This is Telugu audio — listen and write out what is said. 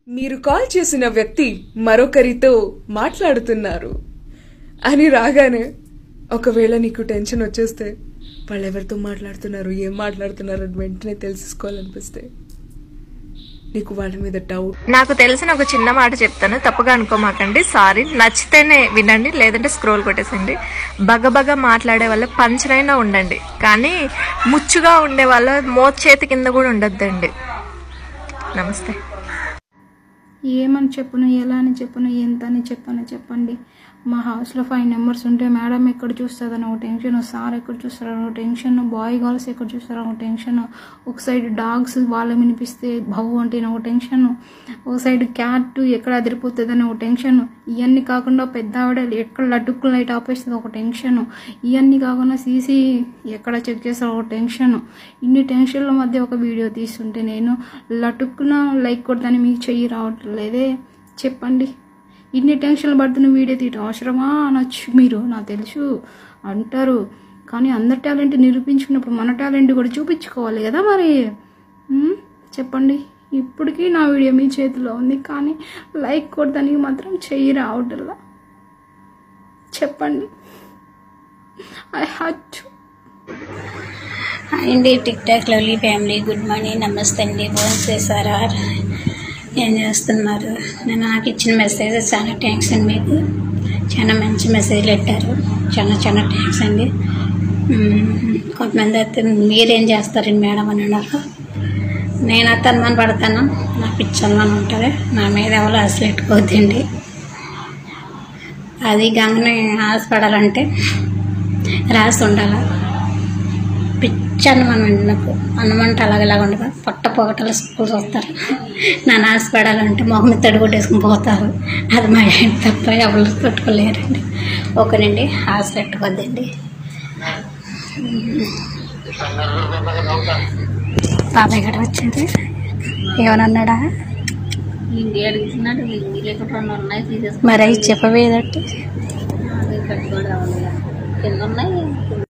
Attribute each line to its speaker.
Speaker 1: మీరు కాల్ చేసిన వ్యక్తి మరొకరితో మాట్లాడుతున్నారు అని రాగానే ఒకవేళ నీకు టెన్షన్ వచ్చేస్తే వాళ్ళు ఎవరితో మాట్లాడుతున్నారు ఏం మాట్లాడుతున్నారు అని వెంటనే తెలుసుకోవాలనిపిస్తే నీకు వాళ్ళ మీద డౌట్
Speaker 2: నాకు తెలిసిన ఒక చిన్న మాట చెప్తాను తప్పుగా అనుకోమాకండి సారీ నచ్చితేనే వినండి లేదంటే స్క్రోల్ కొట్టేసండి బగబగ మాట్లాడే వాళ్ళ పంచనైనా ఉండండి కానీ ముచ్చుగా ఉండే వాళ్ళ మోత్ చేతి కింద కూడా ఉండొద్దండి నమస్తే
Speaker 3: ఏమని చెప్పును ఎలా అని చెప్పును ఎంత అని చెప్పను చెప్పండి మా హౌస్లో ఫైవ్ నెంబర్స్ ఉంటే మేడం ఎక్కడ చూస్తుందని ఒక టెన్షన్ సార్ ఎక్కడ చూస్తారని ఒక టెన్షన్ బాయ్ గర్ల్స్ ఎక్కడ చూస్తారని ఒక టెన్షన్ ఒక సైడ్ డాగ్స్ వాళ్ళ వినిపిస్తే భవ్ అంటే ఒక టెన్షన్ ఒక సైడ్ క్యాట్ ఎక్కడ అదిరిపోతుందని ఒక టెన్షన్ ఇవన్నీ కాకుండా పెద్ద ఆవిడ ఎక్కడ లడ్డుకు లైట్ ఆపేస్తుంది ఒక టెన్షన్ ఇవన్నీ కాకుండా సీసీ ఎక్కడ చెక్ చేస్తారు ఒక టెన్షన్ ఇన్ని టెన్షన్ల మధ్య ఒక వీడియో తీస్తుంటే నేను లటుక్కున లైక్ కొడతాను మీకు చెయ్యి రావట్లేదే చెప్పండి ఇన్ని టెన్షన్లు పడుతున్న వీడియో తీయటం అవసరమా అనొచ్చు మీరు నాకు తెలుసు అంటారు కానీ అందరి టాలెంట్ నిరూపించుకున్నప్పుడు మన టాలెంట్ కూడా చూపించుకోవాలి కదా మరి ఉమ్, చెప్పండి ఇప్పటికీ నా వీడియో మీ చేతిలో ఉంది కానీ లైక్ కొడతానికి మాత్రం చెయ్యి రావటల్లా చెప్పండి ఐ హ్యాడ్ టు
Speaker 4: హాయ్ అండి TikTok lovely family good morning నమస్తే అండి ఫోన్ చేశారా ఏం చేస్తున్నారు నేను నాకు ఇచ్చిన మెసేజెస్ చాలా థ్యాంక్స్ అండి మీకు చాలా మంచి మెసేజ్లు పెట్టారు చాలా చాలా థ్యాంక్స్ అండి మ్మ్. కొంతమంది అయితే మీరేం చేస్తారండి మేడం అని అన్నారు నేను అయితే అనుమాన పడతాను నా పిచ్చి అనుమానం ఉంటుంది నా మీద ఎవరు అసలు పెట్టుకోవద్దండి అది గమని ఆశపడాలంటే రాసి ఉండాలి పిచ్చి అన్నమాట అండి నాకు అన్నమంటే అలాగలాగా ఉండదు పొట్ట పొగటలు స్కూల్స్ వస్తారు నన్ను ఆశపడాలంటే మొహం మీద తడి కొట్టేసుకుని పోతారు అది మా ఇంటి తప్ప ఎవరు పెట్టుకోలేరండి ఓకేనండి ఆశ పెట్టుకోద్దండి బాబాయ్ గడ వచ్చింది ఏమన్నాడా
Speaker 5: లింగి అడుగుతున్నాడు లింగి లేకపోతే రెండు ఉన్నాయి తీసేసుకుని
Speaker 4: మరి అవి చెప్పవేదట్టి
Speaker 5: అది కట్టుకోవడం కింద ఉన్నాయి